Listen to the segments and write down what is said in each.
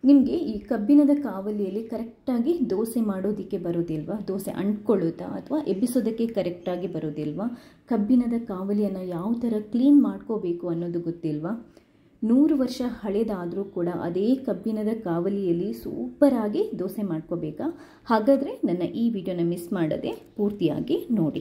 ನಿಮಗೆ ಈ ಕಬ್ಬಿಣದ ಕಾವಲಿಯಲ್ಲಿ ಕರೆಕ್ಟಾಗಿ ದೋಸೆ ಮಾಡೋದಕ್ಕೆ ಬರೋದಿಲ್ವಾ ದೋಸೆ ಅಂಟ್ಕೊಳ್ಳುತ್ತಾ ಅಥವಾ ಎಬ್ಬಿಸೋದಕ್ಕೆ ಕರೆಕ್ಟಾಗಿ ಬರೋದಿಲ್ವಾ ಕಬ್ಬಿಣದ ಕಾವಲಿಯನ್ನು ಯಾವ ಥರ ಕ್ಲೀನ್ ಮಾಡ್ಕೋಬೇಕು ಅನ್ನೋದು ಗೊತ್ತಿಲ್ವಾ ನೂರು ವರ್ಷ ಹಳೇದಾದರೂ ಕೂಡ ಅದೇ ಕಬ್ಬಿಣದ ಕಾವಲಿಯಲ್ಲಿ ಸೂಪರಾಗಿ ದೋಸೆ ಮಾಡ್ಕೋಬೇಕಾ ಹಾಗಾದರೆ ನನ್ನ ಈ ವಿಡಿಯೋನ ಮಿಸ್ ಮಾಡದೆ ಪೂರ್ತಿಯಾಗಿ ನೋಡಿ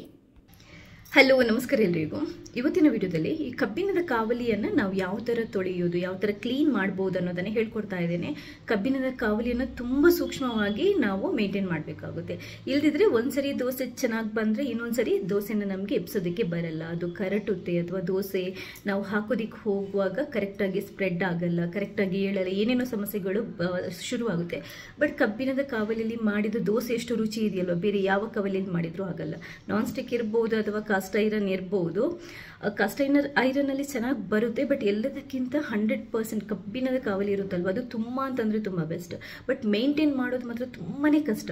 ಹಲೋ ನಮಸ್ಕಾರ ಎಲ್ರಿಗೂ ಇವತ್ತಿನ ವಿಡಿಯೋದಲ್ಲಿ ಈ ಕಬ್ಬಿಣದ ಕಾವಲಿಯನ್ನು ನಾವು ಯಾವ ಥರ ತೊಳೆಯೋದು ಯಾವ ಥರ ಕ್ಲೀನ್ ಮಾಡ್ಬೋದು ಅನ್ನೋದನ್ನು ಹೇಳ್ಕೊಡ್ತಾ ಇದ್ದೇನೆ ಕಬ್ಬಿಣದ ಕಾವಲಿಯನ್ನು ತುಂಬ ಸೂಕ್ಷ್ಮವಾಗಿ ನಾವು ಮೇಂಟೈನ್ ಮಾಡಬೇಕಾಗುತ್ತೆ ಇಲ್ದಿದ್ರೆ ಒಂದ್ಸರಿ ದೋಸೆ ಚೆನ್ನಾಗಿ ಬಂದರೆ ಇನ್ನೊಂದ್ಸರಿ ದೋಸೆನ ನಮಗೆ ಎಬ್ಸೋದಕ್ಕೆ ಬರಲ್ಲ ಅದು ಕರಟುತ್ತೆ ಅಥವಾ ದೋಸೆ ನಾವು ಹಾಕೋದಿಕ್ಕೆ ಹೋಗುವಾಗ ಕರೆಕ್ಟಾಗಿ ಸ್ಪ್ರೆಡ್ ಆಗಲ್ಲ ಕರೆಕ್ಟಾಗಿ ಏಳಲ್ಲ ಏನೇನೋ ಸಮಸ್ಯೆಗಳು ಶುರುವಾಗುತ್ತೆ ಬಟ್ ಕಬ್ಬಿಣದ ಕಾವಲಿಯಲ್ಲಿ ಮಾಡಿದ ದೋಸೆ ಎಷ್ಟು ರುಚಿ ಇದೆಯಲ್ವ ಬೇರೆ ಯಾವ ಕಾವಲಿಯಲ್ಲಿ ಮಾಡಿದರೂ ಆಗಲ್ಲ ನಾನ್ ಸ್ಟಿಕ್ ಇರ್ಬೋದು ಅಥವಾ ಕಾಸ್ಟ್ ಐರನ್ ಇರ್ಬೋದು ಕಾಸ್ಟ್ ಐನರ್ ಐರನಲ್ಲಿ ಚೆನ್ನಾಗಿ ಬರುತ್ತೆ ಬಟ್ ಎಲ್ಲದಕ್ಕಿಂತ ಹಂಡ್ರೆಡ್ ಪರ್ಸೆಂಟ್ ಕಬ್ಬಿಣದ ಕಾವಲಿ ಇರುತ್ತಲ್ವ ಅದು ತುಂಬ ಅಂತಂದರೆ ತುಂಬ ಬೆಸ್ಟ್ ಬಟ್ ಮೇಂಟೈನ್ ಮಾಡೋದು ಮಾತ್ರ ತುಂಬಾ ಕಷ್ಟ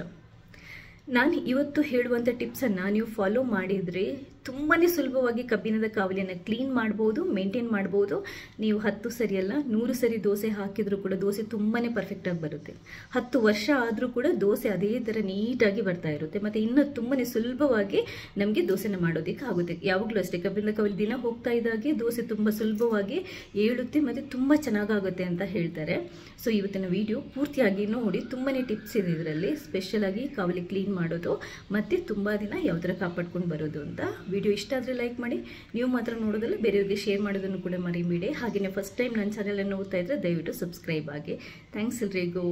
ನಾನು ಇವತ್ತು ಹೇಳುವಂಥ ಟಿಪ್ಸನ್ನು ನೀವು ಫಾಲೋ ಮಾಡಿದರೆ ತುಂಬಾ ಸುಲಭವಾಗಿ ಕಬ್ಬಿಣದ ಕಾವಲಿಯನ್ನು ಕ್ಲೀನ್ ಮಾಡ್ಬೋದು ಮೇಂಟೈನ್ ಮಾಡ್ಬೋದು ನೀವು ಹತ್ತು ಸರಿಯಲ್ಲ ನೂರು ಸರಿ ದೋಸೆ ಹಾಕಿದರೂ ಕೂಡ ದೋಸೆ ತುಂಬಾ ಪರ್ಫೆಕ್ಟಾಗಿ ಬರುತ್ತೆ ಹತ್ತು ವರ್ಷ ಆದರೂ ಕೂಡ ದೋಸೆ ಅದೇ ಥರ ನೀಟಾಗಿ ಬರ್ತಾ ಇರುತ್ತೆ ಮತ್ತು ಇನ್ನೂ ತುಂಬಾ ಸುಲಭವಾಗಿ ನಮಗೆ ದೋಸೆನ ಮಾಡೋದಕ್ಕೆ ಆಗುತ್ತೆ ಯಾವಾಗಲೂ ಅಷ್ಟೇ ಕಬ್ಬಿಣದ ಕಾವಲಿ ದಿನ ಹೋಗ್ತಾ ಇದ್ದಾಗೆ ದೋಸೆ ತುಂಬ ಸುಲಭವಾಗಿ ಏಳುತ್ತೆ ಮತ್ತು ತುಂಬ ಚೆನ್ನಾಗಾಗುತ್ತೆ ಅಂತ ಹೇಳ್ತಾರೆ ಸೊ ಇವತ್ತಿನ ವಿಡಿಯೋ ಪೂರ್ತಿಯಾಗಿ ನೋಡಿ ತುಂಬಾ ಟಿಪ್ಸ್ ಇದೆ ಇದರಲ್ಲಿ ಸ್ಪೆಷಲಾಗಿ ಕಾವಲಿ ಕ್ಲೀನ್ ಮಾಡೋದು ಮತ್ತು ತುಂಬ ದಿನ ಯಾವ ಥರ ಕಾಪಾಡ್ಕೊಂಡು ಬರೋದು ಅಂತ ವಿಡಿಯೋ ಇಷ್ಟ ಆದರೆ ಲೈಕ್ ಮಾಡಿ ನೀವು ಮಾತ್ರ ನೋಡೋದಲ್ಲ ಬೇರೆಯವ್ರಿಗೆ ಶೇರ್ ಮಾಡೋದನ್ನು ಕೂಡ ಮರಿಬೇಡಿ ಹಾಗೆಯೇ ಫಸ್ಟ್ ಟೈಮ್ ನನ್ನ ಚಾನಲನ್ನು ನೋಡ್ತಾ ಇದ್ದರೆ ದಯವಿಟ್ಟು ಸಬ್ಸ್ಕ್ರೈಬ್ ಆಗಿ ಥ್ಯಾಂಕ್ಸ್ ಎಲ್ರಿಗೂ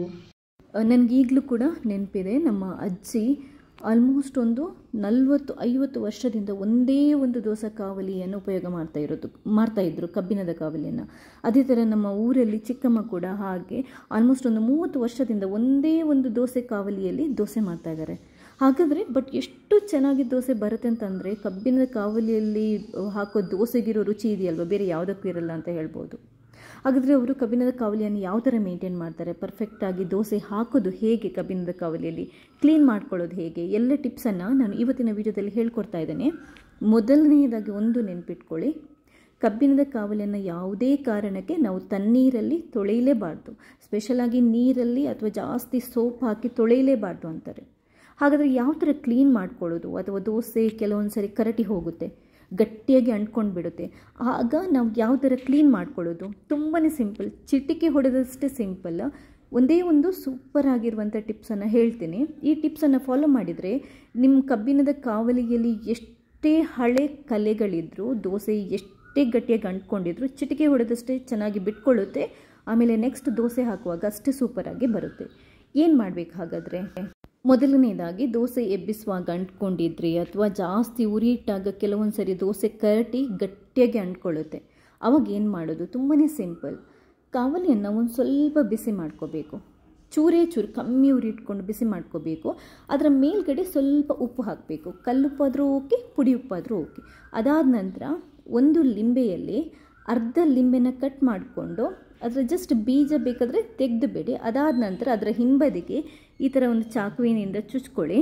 ನನಗೀಗಲೂ ಕೂಡ ನೆನಪಿದೆ ನಮ್ಮ ಅಜ್ಜಿ ಆಲ್ಮೋಸ್ಟ್ ಒಂದು ನಲವತ್ತು ಐವತ್ತು ವರ್ಷದಿಂದ ಒಂದೇ ಒಂದು ದೋಸೆ ಕಾವಲಿಯನ್ನು ಉಪಯೋಗ ಮಾಡ್ತಾ ಇರೋದು ಮಾಡ್ತಾಯಿದ್ರು ಕಬ್ಬಿಣದ ಕಾವಲಿಯನ್ನು ಅದೇ ಥರ ನಮ್ಮ ಊರಲ್ಲಿ ಚಿಕ್ಕಮ್ಮ ಕೂಡ ಹಾಗೆ ಆಲ್ಮೋಸ್ಟ್ ಒಂದು ಮೂವತ್ತು ವರ್ಷದಿಂದ ಒಂದೇ ಒಂದು ದೋಸೆ ಕಾವಲಿಯಲ್ಲಿ ದೋಸೆ ಮಾಡ್ತಾ ಇದ್ದಾರೆ ಹಾಗಾದರೆ ಬಟ್ ಎಷ್ಟು ಚೆನ್ನಾಗಿ ದೋಸೆ ಬರುತ್ತೆ ಅಂತಂದರೆ ಕಬ್ಬಿಣದ ಕಾವಲಿಯಲ್ಲಿ ಹಾಕೋ ದೋಸೆಗಿರೋ ರುಚಿ ಇದೆಯಲ್ವ ಬೇರೆ ಯಾವುದಕ್ಕೂ ಇರಲ್ಲ ಅಂತ ಹೇಳ್ಬೋದು ಹಾಗಾದರೆ ಅವರು ಕಬ್ಬಿಣದ ಕಾವಲಿಯನ್ನು ಯಾವ ಥರ ಮೇಂಟೈನ್ ಮಾಡ್ತಾರೆ ಪರ್ಫೆಕ್ಟಾಗಿ ದೋಸೆ ಹಾಕೋದು ಹೇಗೆ ಕಬ್ಬಿಣದ ಕಾವಲಿಯಲ್ಲಿ ಕ್ಲೀನ್ ಮಾಡ್ಕೊಳ್ಳೋದು ಹೇಗೆ ಎಲ್ಲ ಟಿಪ್ಸನ್ನು ನಾನು ಇವತ್ತಿನ ವಿಡಿಯೋದಲ್ಲಿ ಹೇಳ್ಕೊಡ್ತಾ ಇದ್ದೇನೆ ಮೊದಲನೆಯದಾಗಿ ಒಂದು ನೆನಪಿಟ್ಕೊಳ್ಳಿ ಕಬ್ಬಿಣದ ಕಾವಲಿಯನ್ನು ಯಾವುದೇ ಕಾರಣಕ್ಕೆ ನಾವು ತಣ್ಣೀರಲ್ಲಿ ತೊಳೆಯಲೇಬಾರ್ದು ಸ್ಪೆಷಲಾಗಿ ನೀರಲ್ಲಿ ಅಥವಾ ಜಾಸ್ತಿ ಸೋಪ್ ಹಾಕಿ ತೊಳೆಯಲೇಬಾರ್ದು ಅಂತಾರೆ ಹಾಗಾದರೆ ಯಾವ ಥರ ಕ್ಲೀನ್ ಮಾಡ್ಕೊಳ್ಳೋದು ಅಥವಾ ದೋಸೆ ಕೆಲವೊಂದು ಸರಿ ಕರಟಿ ಹೋಗುತ್ತೆ ಗಟ್ಟಿಯಾಗಿ ಅಂಟ್ಕೊಂಡು ಬಿಡುತ್ತೆ ಆಗ ನಾವು ಯಾವ ಥರ ಕ್ಲೀನ್ ಮಾಡ್ಕೊಳ್ಳೋದು ತುಂಬಾ ಸಿಂಪಲ್ ಚಿಟಿಕೆ ಹೊಡೆದಷ್ಟೇ ಸಿಂಪಲ್ ಒಂದೇ ಒಂದು ಸೂಪರ್ ಆಗಿರುವಂಥ ಟಿಪ್ಸನ್ನು ಹೇಳ್ತೀನಿ ಈ ಟಿಪ್ಸನ್ನು ಫಾಲೋ ಮಾಡಿದರೆ ನಿಮ್ಮ ಕಬ್ಬಿಣದ ಕಾವಲಿಯಲ್ಲಿ ಎಷ್ಟೇ ಹಳೆ ಕಲೆಗಳಿದ್ದರೂ ದೋಸೆ ಎಷ್ಟೇ ಗಟ್ಟಿಯಾಗಿ ಅಂಟ್ಕೊಂಡಿದ್ರು ಚಿಟಿಕೆ ಹೊಡೆದಷ್ಟೇ ಚೆನ್ನಾಗಿ ಬಿಟ್ಕೊಳ್ಳುತ್ತೆ ಆಮೇಲೆ ನೆಕ್ಸ್ಟ್ ದೋಸೆ ಹಾಕುವಾಗ ಅಷ್ಟೇ ಸೂಪರಾಗಿ ಬರುತ್ತೆ ಏನು ಮಾಡಬೇಕು ಹಾಗಾದರೆ ಮೊದಲನೇದಾಗಿ ದೋಸೆ ಎಬ್ಬಿಸುವಾಗ ಅಂಟ್ಕೊಂಡಿದ್ರಿ ಅಥವಾ ಜಾಸ್ತಿ ಉರಿಯಿಟ್ಟಾಗ ಕೆಲವೊಂದು ಸರಿ ದೋಸೆ ಕರಟಿ ಗಟ್ಟಿಯಾಗಿ ಅಂಟ್ಕೊಳ್ಳುತ್ತೆ ಅವಾಗ ಏನು ಮಾಡೋದು ತುಂಬಾ ಸಿಂಪಲ್ ಕಾವಲಿಯನ್ನು ಒಂದು ಸ್ವಲ್ಪ ಬಿಸಿ ಮಾಡ್ಕೋಬೇಕು ಚೂರೇ ಚೂರು ಕಮ್ಮಿ ಉರಿ ಇಟ್ಕೊಂಡು ಬಿಸಿ ಮಾಡ್ಕೋಬೇಕು ಅದರ ಮೇಲ್ಗಡೆ ಸ್ವಲ್ಪ ಉಪ್ಪು ಹಾಕಬೇಕು ಕಲ್ಲುಪ್ಪಾದರೂ ಓಕೆ ಪುಡಿ ಉಪ್ಪಾದರೂ ಓಕೆ ಅದಾದ ನಂತರ ಒಂದು ಲಿಂಬೆಯಲ್ಲಿ ಅರ್ಧ ಲಿಂಬೆನ ಕಟ್ ಮಾಡಿಕೊಂಡು ಅದರ ಜಸ್ಟ್ ಬೀಜ ಬೇಕಾದರೆ ತೆಗೆದು ಬಿಡಿ ಅದಾದ ನಂತರ ಅದರ ಹಿಂಬದಿಗೆ ಈ ಥರ ಒಂದು ಚಾಕುವಿನಿಂದ ಚುಚ್ಕೊಳ್ಳಿ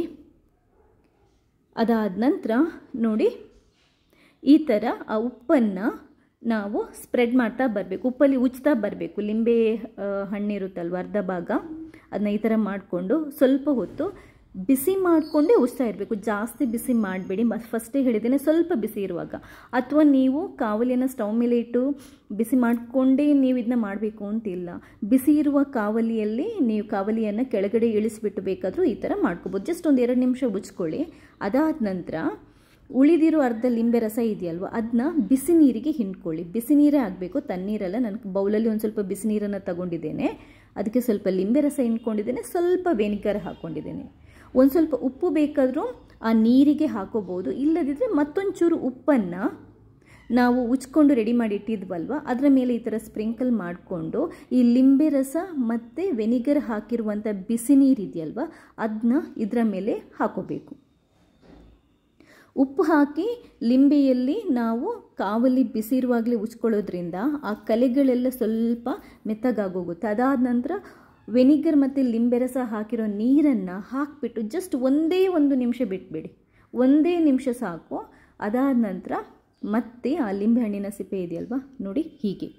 ಅದಾದ ನಂತರ ನೋಡಿ ಈ ಥರ ಆ ಉಪ್ಪನ್ನು ನಾವು ಸ್ಪ್ರೆಡ್ ಮಾಡ್ತಾ ಬರಬೇಕು ಉಪ್ಪಲ್ಲಿ ಉಜ್ತಾ ಬರಬೇಕು ಲಿಂಬೆ ಹಣ್ಣಿರುತ್ತಲ್ವ ಅರ್ಧ ಭಾಗ ಅದನ್ನ ಈ ಥರ ಮಾಡಿಕೊಂಡು ಸ್ವಲ್ಪ ಹೊತ್ತು ಬಿಸಿ ಮಾಡಿಕೊಂಡೇ ಉಜ್ತಾ ಇರಬೇಕು ಜಾಸ್ತಿ ಬಿಸಿ ಮಾಡಬೇಡಿ ಫಸ್ಟೇ ಹೇಳಿದ್ದೇನೆ ಸ್ವಲ್ಪ ಬಿಸಿ ಇರುವಾಗ ಅಥವಾ ನೀವು ಕಾವಲಿಯನ್ನು ಸ್ಟವ್ ಮೇಲೆ ಇಟ್ಟು ಬಿಸಿ ಮಾಡಿಕೊಂಡೇ ನೀವು ಇದನ್ನ ಮಾಡಬೇಕು ಅಂತಿಲ್ಲ ಬಿಸಿ ಇರುವ ಕಾವಲಿಯಲ್ಲಿ ನೀವು ಕಾವಲಿಯನ್ನು ಕೆಳಗಡೆ ಇಳಿಸ್ಬಿಟ್ಟು ಬೇಕಾದರೂ ಈ ಥರ ಮಾಡ್ಕೋಬೋದು ಜಸ್ಟ್ ಒಂದು ಎರಡು ನಿಮಿಷ ಉಜ್ಕೊಳ್ಳಿ ಅದಾದ ನಂತರ ಉಳಿದಿರೋ ಅರ್ಧ ಲಿಂಬೆ ರಸ ಇದೆಯಲ್ವ ಅದನ್ನ ಬಿಸಿ ನೀರಿಗೆ ಹಿಂಡ್ಕೊಳ್ಳಿ ಬಿಸಿ ನೀರೇ ಆಗಬೇಕು ತಣ್ಣೀರಲ್ಲ ನಾನು ಬೌಲಲ್ಲಿ ಒಂದು ಸ್ವಲ್ಪ ಬಿಸಿ ನೀರನ್ನು ತಗೊಂಡಿದ್ದೇನೆ ಅದಕ್ಕೆ ಸ್ವಲ್ಪ ಲಿಂಬೆ ರಸ ಹಿಂಡ್ಕೊಂಡಿದ್ದೇನೆ ಸ್ವಲ್ಪ ವೆನಿಗರ್ ಹಾಕ್ಕೊಂಡಿದ್ದೇನೆ ಒಂದು ಸ್ವಲ್ಪ ಉಪ್ಪು ಬೇಕಾದರೂ ಆ ನೀರಿಗೆ ಹಾಕೋಬೋದು ಇಲ್ಲದಿದ್ದರೆ ಮತ್ತೊಂಚೂರು ಉಪ್ಪನ್ನು ನಾವು ಉಚ್ಕೊಂಡು ರೆಡಿ ಮಾಡಿ ಇಟ್ಟಿದ್ವಲ್ವ ಅದರ ಮೇಲೆ ಈ ಥರ ಸ್ಪ್ರಿಂಕಲ್ ಮಾಡಿಕೊಂಡು ಈ ಲಿಂಬೆ ರಸ ಮತ್ತು ವೆನಿಗರ್ ಹಾಕಿರುವಂಥ ಬಿಸಿ ನೀರು ಇದೆಯಲ್ವ ಅದನ್ನ ಇದರ ಮೇಲೆ ಹಾಕೋಬೇಕು ಉಪ್ಪು ಹಾಕಿ ಲಿಂಬೆಯಲ್ಲಿ ನಾವು ಕಾವಲಿ ಬಿಸಿ ಇರುವಾಗಲೇ ಉಚ್ಕೊಳ್ಳೋದ್ರಿಂದ ಆ ಕಲೆಗಳೆಲ್ಲ ಸ್ವಲ್ಪ ಮೆತ್ತಗಾಗೋಗುತ್ತೆ ಅದಾದ ನಂತರ ವೆನಿಗರ್ ಮತ್ತು ಲಿಂಬೆ ರಸ ಹಾಕಿರೋ ನೀರನ್ನು ಹಾಕಿಬಿಟ್ಟು ಜಸ್ಟ್ ಒಂದೇ ಒಂದು ನಿಮಿಷ ಬಿಟ್ಬಿಡಿ ಒಂದೇ ನಿಮಿಷ ಸಾಕು ಅದಾದ ನಂತರ ಮತ್ತೆ ಆ ಲಿಂಬೆಹಣ್ಣಿನ ಸಿಪ್ಪೆ ಇದೆಯಲ್ವಾ ನೋಡಿ ಹೀಗೆ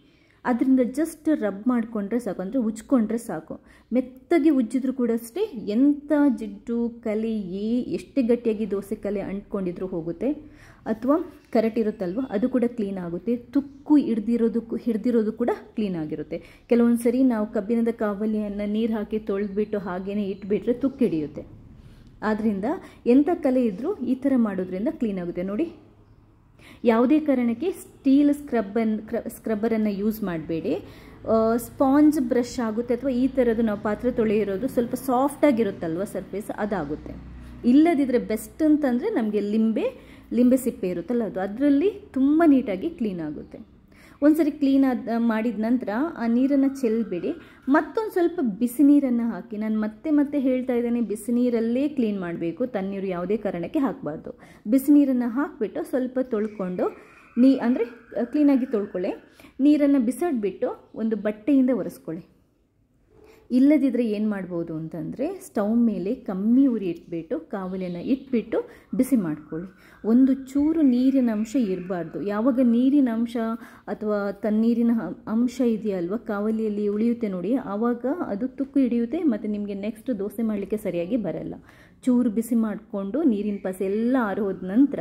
ಅದರಿಂದ ಜಸ್ಟ್ ರಬ್ ಮಾಡಿಕೊಂಡ್ರೆ ಸಾಕು ಅಂದರೆ ಉಜ್ಕೊಂಡ್ರೆ ಸಾಕು ಮೆತ್ತಗೆ ಉಜ್ಜಿದ್ರು ಕೂಡ ಅಷ್ಟೇ ಎಂಥ ಜಿಡ್ಡು ಕಲೆ ಏ ಎಷ್ಟೇ ಗಟ್ಟಿಯಾಗಿ ದೋಸೆ ಕಲೆ ಅಂಟ್ಕೊಂಡಿದ್ರು ಹೋಗುತ್ತೆ ಅಥವಾ ಕರೆಕ್ಟ್ ಇರುತ್ತಲ್ವ ಅದು ಕೂಡ ಕ್ಲೀನ್ ಆಗುತ್ತೆ ತುಕ್ಕು ಹಿಡ್ದಿರೋದಕ್ಕೂ ಹಿಡ್ದಿರೋದು ಕೂಡ ಕ್ಲೀನ್ ಆಗಿರುತ್ತೆ ಕೆಲವೊಂದು ಸರಿ ನಾವು ಕಬ್ಬಿಣದ ಕಾವಲಿಯನ್ನು ನೀರು ಹಾಕಿ ತೊಳೆದ್ಬಿಟ್ಟು ಹಾಗೇ ಇಟ್ಬಿಟ್ರೆ ತುಕ್ಕು ಹಿಡಿಯುತ್ತೆ ಆದ್ದರಿಂದ ಎಂಥ ಕಲೆ ಇದ್ದರೂ ಈ ಥರ ಮಾಡೋದ್ರಿಂದ ಕ್ಲೀನ್ ಆಗುತ್ತೆ ನೋಡಿ ಯಾವುದೇ ಕಾರಣಕ್ಕೆ ಸ್ಟೀಲ್ ಸ್ಕ್ರಬ್ಬನ್ ಸ್ಕ್ರಬ್ಬರನ್ನು ಯೂಸ್ ಮಾಡಬೇಡಿ ಸ್ಪಾಂಜ್ ಬ್ರಷ್ ಆಗುತ್ತೆ ಅಥವಾ ಈ ಥರದ್ದು ನಾವು ಪಾತ್ರೆ ತೊಳೆಯಿರೋದು ಸ್ವಲ್ಪ ಸಾಫ್ಟಾಗಿರುತ್ತಲ್ವ ಸರ್ಫೇಸ್ ಅದಾಗುತ್ತೆ ಇಲ್ಲದಿದ್ದರೆ ಬೆಸ್ಟ್ ಅಂತಂದರೆ ನಮಗೆ ಲಿಂಬೆ ಲಿಂಬೆ ಸಿಪ್ಪೆ ಇರುತ್ತಲ್ಲ ಅದು ಅದರಲ್ಲಿ ತುಂಬ ನೀಟಾಗಿ ಕ್ಲೀನ್ ಆಗುತ್ತೆ ಒಂದ್ಸರಿ ಕ್ಲೀನ್ ಆದ ಮಾಡಿದ ನಂತರ ಆ ನೀರನ್ನು ಚೆಲ್ಲಬೇಡಿ ಮತ್ತೊಂದು ಸ್ವಲ್ಪ ಬಿಸಿ ನೀರನ್ನು ಹಾಕಿ ನಾನು ಮತ್ತೆ ಮತ್ತೆ ಹೇಳ್ತಾ ಇದ್ದೇನೆ ಬಿಸಿ ನೀರಲ್ಲೇ ಕ್ಲೀನ್ ಮಾಡಬೇಕು ತಣ್ಣೀರು ಯಾವುದೇ ಕಾರಣಕ್ಕೆ ಹಾಕಬಾರ್ದು ಬಿಸಿ ನೀರನ್ನು ಹಾಕಿಬಿಟ್ಟು ಸ್ವಲ್ಪ ತೊಳ್ಕೊಂಡು ನೀ ಅಂದರೆ ಕ್ಲೀನಾಗಿ ತೊಳ್ಕೊಳ್ಳಿ ನೀರನ್ನು ಬಿಸಾಡಿಬಿಟ್ಟು ಒಂದು ಬಟ್ಟೆಯಿಂದ ಒರೆಸ್ಕೊಳ್ಳಿ ಇಲ್ಲದಿದ್ದರೆ ಏನು ಮಾಡ್ಬೋದು ಅಂತಂದರೆ ಸ್ಟವ್ ಮೇಲೆ ಕಮ್ಮಿ ಉರಿ ಇಟ್ಬಿಟ್ಟು ಕಾವಲಿಯನ್ನು ಇಟ್ಬಿಟ್ಟು ಬಿಸಿ ಮಾಡ್ಕೊಳ್ಳಿ ಒಂದು ಚೂರು ನೀರಿನ ಅಂಶ ಇರಬಾರ್ದು ಯಾವಾಗ ನೀರಿನ ಅಂಶ ಅಥವಾ ತಣ್ಣೀರಿನ ಅಂಶ ಇದೆಯಲ್ವ ಕಾವಲಿಯಲ್ಲಿ ಉಳಿಯುತ್ತೆ ನೋಡಿ ಆವಾಗ ಅದು ತುಕ್ಕು ಹಿಡಿಯುತ್ತೆ ಮತ್ತು ನಿಮಗೆ ನೆಕ್ಸ್ಟ್ ದೋಸೆ ಮಾಡಲಿಕ್ಕೆ ಸರಿಯಾಗಿ ಬರಲ್ಲ ಚೂರು ಬಿಸಿ ಮಾಡಿಕೊಂಡು ನೀರಿನ ಪಸೆ ಎಲ್ಲ ಆರೋದ ನಂತರ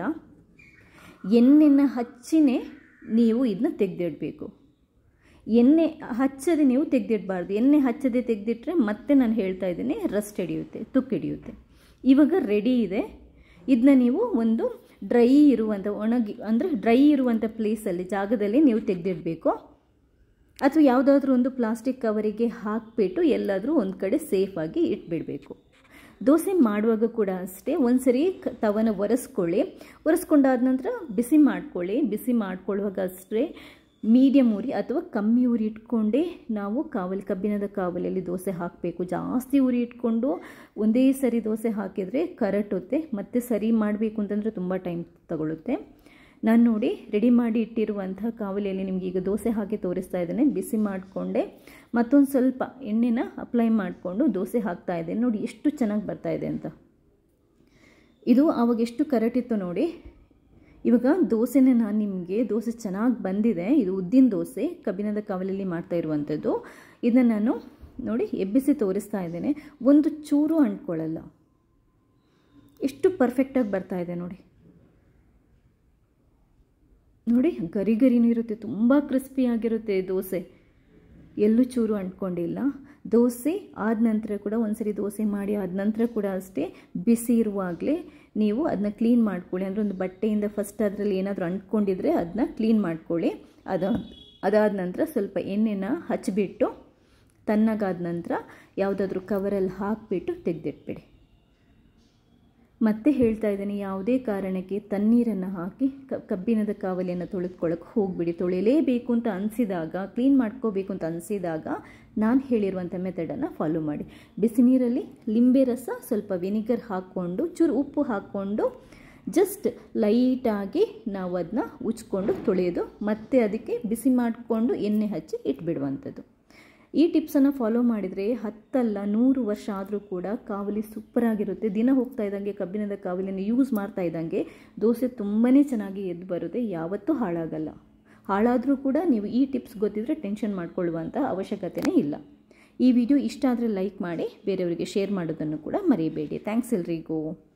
ಎಣ್ಣೆನ ಹಚ್ಚಿನೇ ನೀವು ಇದನ್ನ ತೆಗೆದಿಡಬೇಕು ಎಣ್ಣೆ ಹಚ್ಚದೆ ನೀವು ತೆಗೆದಿಡಬಾರ್ದು ಎಣ್ಣೆ ಹಚ್ಚದೆ ತೆಗೆದಿಟ್ರೆ ಮತ್ತೆ ನಾನು ಹೇಳ್ತಾ ಇದ್ದೀನಿ ರಸ್ಟ್ ಹಿಡಿಯುತ್ತೆ ತುಕ್ಕು ಹಿಡಿಯುತ್ತೆ ಇವಾಗ ರೆಡಿ ಇದೆ ಇದನ್ನ ನೀವು ಒಂದು ಡ್ರೈ ಇರುವಂಥ ಒಣಗಿ ಅಂದರೆ ಡ್ರೈ ಇರುವಂಥ ಪ್ಲೇಸಲ್ಲಿ ಜಾಗದಲ್ಲಿ ನೀವು ತೆಗೆದಿಡಬೇಕು ಅಥವಾ ಯಾವುದಾದ್ರೂ ಒಂದು ಪ್ಲಾಸ್ಟಿಕ್ ಕವರಿಗೆ ಹಾಕಿಬಿಟ್ಟು ಎಲ್ಲಾದರೂ ಒಂದು ಕಡೆ ಸೇಫಾಗಿ ಇಟ್ಬಿಡಬೇಕು ದೋಸೆ ಮಾಡುವಾಗ ಕೂಡ ಅಷ್ಟೇ ಒಂದ್ಸರಿ ಕ ತವನ ಒರೆಸ್ಕೊಳ್ಳಿ ಒರೆಸ್ಕೊಂಡಾದ ನಂತರ ಬಿಸಿ ಮಾಡ್ಕೊಳ್ಳಿ ಬಿಸಿ ಮಾಡ್ಕೊಳ್ಳುವಾಗ ಅಷ್ಟೇ ಮೀಡಿಯಮ್ ಉರಿ ಅಥವಾ ಕಮ್ಮಿ ಉರಿ ಇಟ್ಕೊಂಡೇ ನಾವು ಕಾವಲಿ ಕಬ್ಬಿಣದ ಕಾವಲಿಯಲ್ಲಿ ದೋಸೆ ಹಾಕಬೇಕು ಜಾಸ್ತಿ ಉರಿ ಇಟ್ಕೊಂಡು ಒಂದೇ ಸರಿ ದೋಸೆ ಹಾಕಿದರೆ ಕರಟುತ್ತೆ ಮತ್ತು ಸರಿ ಮಾಡಬೇಕು ಅಂತಂದರೆ ತುಂಬ ಟೈಮ್ ತಗೊಳ್ಳುತ್ತೆ ನಾನು ನೋಡಿ ರೆಡಿ ಮಾಡಿ ಇಟ್ಟಿರುವಂತಹ ಕಾವಲಿಯಲ್ಲಿ ನಿಮ್ಗೆ ಈಗ ದೋಸೆ ಹಾಕಿ ತೋರಿಸ್ತಾ ಇದ್ದೇನೆ ಬಿಸಿ ಮಾಡಿಕೊಂಡೆ ಮತ್ತೊಂದು ಸ್ವಲ್ಪ ಎಣ್ಣೆನ ಅಪ್ಲೈ ಮಾಡಿಕೊಂಡು ದೋಸೆ ಹಾಕ್ತಾ ಇದ್ದೇನೆ ನೋಡಿ ಎಷ್ಟು ಚೆನ್ನಾಗಿ ಬರ್ತಾ ಇದೆ ಅಂತ ಇದು ಆವಾಗ ಎಷ್ಟು ಕರೆಕ್ಟಿತ್ತು ನೋಡಿ ಇವಾಗ ದೋಸೆನೇ ನಾನು ನಿಮಗೆ ದೋಸೆ ಚೆನ್ನಾಗಿ ಬಂದಿದೆ ಇದು ಉದ್ದಿನ ದೋಸೆ ಕಬ್ಬಿಣದ ಕಾವಲಲ್ಲಿ ಮಾಡ್ತಾ ಇರುವಂಥದ್ದು ಇದನ್ನು ನಾನು ನೋಡಿ ಎಬ್ಬಿಸಿ ತೋರಿಸ್ತಾ ಇದ್ದೇನೆ ಒಂದು ಚೂರು ಅಂಟ್ಕೊಳ್ಳಲ್ಲ ಎಷ್ಟು ಪರ್ಫೆಕ್ಟಾಗಿ ಬರ್ತಾ ಇದೆ ನೋಡಿ ನೋಡಿ ಗರಿ ಗರಿನೂ ಇರುತ್ತೆ ತುಂಬ ಕ್ರಿಸ್ಪಿಯಾಗಿರುತ್ತೆ ದೋಸೆ ಎಲ್ಲೂ ಚೂರು ಅಂಟ್ಕೊಂಡಿಲ್ಲ ದೋಸೆ ಆದ ನಂತರ ಕೂಡ ಒಂದ್ಸರಿ ದೋಸೆ ಮಾಡಿ ಆದ ನಂತರ ಕೂಡ ಅಷ್ಟೇ ಬಿಸಿ ಇರುವಾಗಲೇ ನೀವು ಅದನ್ನ ಕ್ಲೀನ್ ಮಾಡ್ಕೊಳ್ಳಿ ಅಂದರೆ ಒಂದು ಬಟ್ಟೆಯಿಂದ ಫಸ್ಟ್ ಅದರಲ್ಲಿ ಏನಾದರೂ ಅಂಟ್ಕೊಂಡಿದ್ರೆ ಅದನ್ನ ಕ್ಲೀನ್ ಮಾಡ್ಕೊಳ್ಳಿ ಅದ ಅದಾದ ನಂತರ ಸ್ವಲ್ಪ ಎಣ್ಣೆನ ಹಚ್ಚಿಬಿಟ್ಟು ತಣ್ಣಗಾದ ನಂತರ ಯಾವುದಾದ್ರೂ ಕವರಲ್ಲಿ ಹಾಕಿಬಿಟ್ಟು ತೆಗೆದಿಟ್ಬಿಡಿ ಮತ್ತೆ ಹೇಳ್ತಾ ಇದ್ದೀನಿ ಯಾವುದೇ ಕಾರಣಕ್ಕೆ ತಣ್ಣೀರನ್ನು ಹಾಕಿ ಕಬ್ಬಿಣದ ಕಾವಲಿಯನ್ನು ತೊಳೆದುಕೊಳ್ಳೋಕೆ ಹೋಗ್ಬಿಡಿ ತೊಳೆಯಲೇಬೇಕು ಅಂತ ಅನಿಸಿದಾಗ ಕ್ಲೀನ್ ಮಾಡ್ಕೋಬೇಕು ಅಂತ ಅನಿಸಿದಾಗ ನಾನು ಹೇಳಿರುವಂಥ ಮೆಥಡನ್ನು ಫಾಲೋ ಮಾಡಿ ಬಿಸಿ ನೀರಲ್ಲಿ ಲಿಂಬೆ ರಸ ಸ್ವಲ್ಪ ವಿನಿಗರ್ ಹಾಕ್ಕೊಂಡು ಚೂರು ಉಪ್ಪು ಹಾಕ್ಕೊಂಡು ಜಸ್ಟ್ ಲೈಟಾಗಿ ನಾವು ಅದನ್ನ ಉಚ್ಕೊಂಡು ತೊಳೆಯೋದು ಮತ್ತೆ ಅದಕ್ಕೆ ಬಿಸಿ ಮಾಡಿಕೊಂಡು ಎಣ್ಣೆ ಹಚ್ಚಿ ಇಟ್ಬಿಡುವಂಥದ್ದು ಈ ಟಿಪ್ಸನ್ನು ಫಾಲೋ ಮಾಡಿದರೆ ಹತ್ತಲ್ಲ ನೂರು ವರ್ಷ ಆದರೂ ಕೂಡ ಕಾವಲಿ ಸೂಪರಾಗಿರುತ್ತೆ ದಿನ ಹೋಗ್ತಾ ಇದ್ದಂಗೆ ಕಬ್ಬಿಣದ ಕಾವಲಿಯನ್ನು ಯೂಸ್ ಮಾಡ್ತಾ ಇದ್ದಂಗೆ ದೋಸೆ ತುಂಬಾ ಚೆನ್ನಾಗಿ ಎದ್ದು ಬರುತ್ತೆ ಯಾವತ್ತೂ ಹಾಳಾಗಲ್ಲ ಹಾಳಾದರೂ ಕೂಡ ನೀವು ಈ ಟಿಪ್ಸ್ ಗೊತ್ತಿದ್ರೆ ಟೆನ್ಷನ್ ಮಾಡ್ಕೊಳ್ಳುವಂಥ ಅವಶ್ಯಕತೆಯೇ ಇಲ್ಲ ಈ ವಿಡಿಯೋ ಇಷ್ಟ ಆದರೆ ಲೈಕ್ ಮಾಡಿ ಬೇರೆಯವರಿಗೆ ಶೇರ್ ಮಾಡೋದನ್ನು ಕೂಡ ಮರಿಬೇಡಿ ಥ್ಯಾಂಕ್ಸ್ ಎಲ್ರಿಗೂ